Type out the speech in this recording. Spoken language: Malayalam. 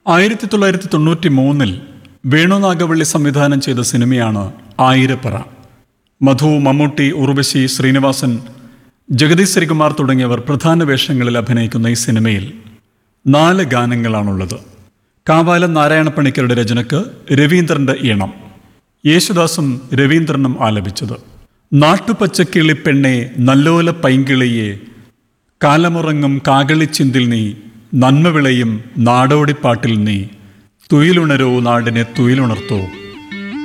ആയിരത്തി തൊള്ളായിരത്തി തൊണ്ണൂറ്റി മൂന്നിൽ വേണുനാഗവള്ളി സംവിധാനം ചെയ്ത സിനിമയാണ് ആയിരപ്പറ മധു മമ്മൂട്ടി ഉർവശി ശ്രീനിവാസൻ ജഗദീശ് ശ്രീകുമാർ തുടങ്ങിയവർ പ്രധാന വേഷങ്ങളിൽ അഭിനയിക്കുന്ന ഈ സിനിമയിൽ നാല് ഗാനങ്ങളാണുള്ളത് കാവാലം നാരായണപ്പണിക്കരുടെ രചനക്ക് രവീന്ദ്രന്റെ ഈണം യേശുദാസും രവീന്ദ്രനും ആലപിച്ചത് നാട്ടുപച്ചക്കിളി പെണ്ണെ നല്ലോല പൈങ്കിളിയെ കാലമുറങ്ങും കാകളിച്ചിന്തിൽ നീ നന്മ വിളയും നാടോടിപ്പാട്ടിൽ നീ തുയിലുണരോ നാടിനെ തുയിലുണർത്തോ